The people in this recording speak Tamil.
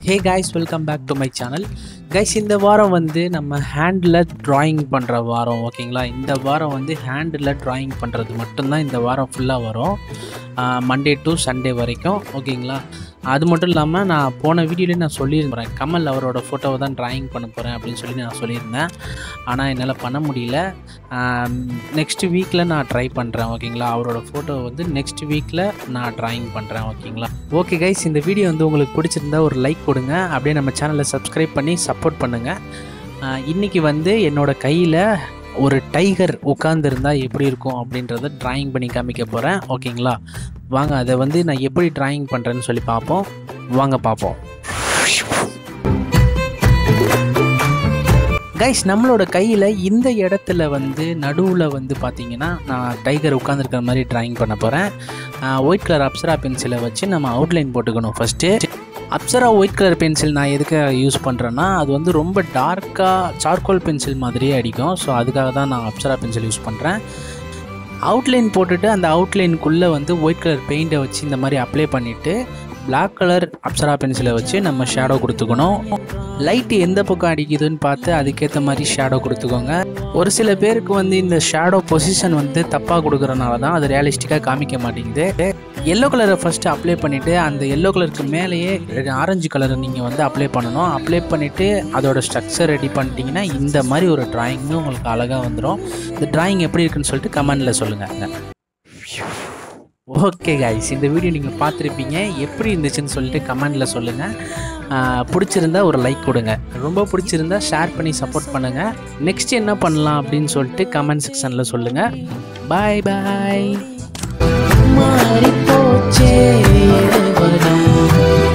hey guys welcome back to my channel guys இந்த வாரம் வந்து நம்ம ஹேண்டில் ட்ராயிங் பண்ணுற வாரம் ஓகேங்களா இந்த வாரம் வந்து ஹேண்டில் ட்ராயிங் பண்ணுறது மட்டும்தான் இந்த வாரம் ஃபுல்லாக வரும் மண்டே டு சண்டே வரைக்கும் ஓகேங்களா அது மட்டும் இல்லாமல் நான் போன வீடியோலேயே நான் சொல்லியிருந்தேன் கமல் அவரோட ஃபோட்டோவை தான் ட்ராயிங் பண்ண போகிறேன் அப்படின்னு சொல்லி நான் சொல்லியிருந்தேன் ஆனால் என்னால் பண்ண முடியல நெக்ஸ்ட் வீக்கில் நான் ட்ரை பண்ணுறேன் ஓகேங்களா அவரோட ஃபோட்டோ வந்து நெக்ஸ்ட் வீக்கில் நான் ட்ராயிங் பண்ணுறேன் ஓகேங்களா ஓகே கைஸ் இந்த வீடியோ வந்து உங்களுக்கு பிடிச்சிருந்தா ஒரு லைக் கொடுங்க அப்படியே நம்ம சேனலை சப்ஸ்கிரைப் பண்ணி சப்போர்ட் பண்ணுங்கள் இன்றைக்கி வந்து என்னோட கையில் ஒரு டைகர் உட்காந்துருந்தா எப்படி இருக்கும் அப்படின்றத ட்ராயிங் பண்ணி காமிக்க போகிறேன் ஓகேங்களா வாங்க அதை வந்து நான் எப்படி ட்ராயிங் பண்ணுறேன்னு சொல்லி பார்ப்போம் வாங்க பார்ப்போம் கைஸ் நம்மளோட கையில் இந்த இடத்துல வந்து நடுவில் வந்து பார்த்தீங்கன்னா நான் டைகர் உட்காந்துருக்கிற மாதிரி ட்ராயிங் பண்ண போகிறேன் ஒயிட் கலர் அப்சரா பென்சிலை வச்சு நம்ம அவுட்லைன் போட்டுக்கணும் first Apsara white colour pencil நான் எதுக்கு யூஸ் பண்ணுறேன்னா அது வந்து ரொம்ப டார்க்காக சார்கோல் பென்சில் மாதிரியே அடிக்கும் ஸோ அதுக்காக தான் நான் அப்சரா பென்சில் யூஸ் பண்ணுறேன் அவுட்லைன் போட்டுட்டு அந்த அவுட்லைனுக்குள்ளே வந்து ஒயிட் கலர் பெயிண்ட்டை வச்சு இந்த மாதிரி அப்ளை பண்ணிவிட்டு பிளாக் கலர் அப்சரா பென்சிலை வச்சு நம்ம ஷேடோ கொடுத்துக்கணும் லைட்டு எந்த பக்கம் அடிக்குதுன்னு பார்த்து அதுக்கேற்ற மாதிரி ஷேடோ கொடுத்துக்கோங்க ஒரு சில பேருக்கு வந்து இந்த ஷேடோ பொசிஷன் வந்து தப்பாக கொடுக்குறனால தான் அது ரியலிஸ்டிக்காக காமிக்க மாட்டேங்குது எல்லோ கலரை ஃபஸ்ட்டு அப்ளை பண்ணிவிட்டு அந்த எல்லோ கலருக்கு மேலேயே ஆரஞ்சு கலரை நீங்கள் வந்து அப்ளை பண்ணணும் அப்ளை பண்ணிவிட்டு அதோட ஸ்ட்ரக்சர் ரெடி பண்ணிட்டீங்கன்னா இந்த மாதிரி ஒரு ட்ராயிங்கும் உங்களுக்கு அழகாக வந்துடும் இந்த ட்ராயிங் எப்படி இருக்குன்னு சொல்லிட்டு கமெண்டில் சொல்லுங்கள் ஓகே கைஸ் இந்த வீடியோ நீங்கள் பார்த்துருப்பீங்க எப்படி இருந்துச்சுன்னு சொல்லிட்டு கமெண்டில் சொல்லுங்கள் பிடிச்சிருந்தா ஒரு லைக் கொடுங்க ரொம்ப பிடிச்சிருந்தா ஷேர் பண்ணி சப்போர்ட் பண்ணுங்கள் நெக்ஸ்ட் என்ன பண்ணலாம் அப்படின்னு சொல்லிட்டு கமெண்ட் செக்ஷனில் சொல்லுங்கள் பாய் பாய் மாறி போச்சே உலகம்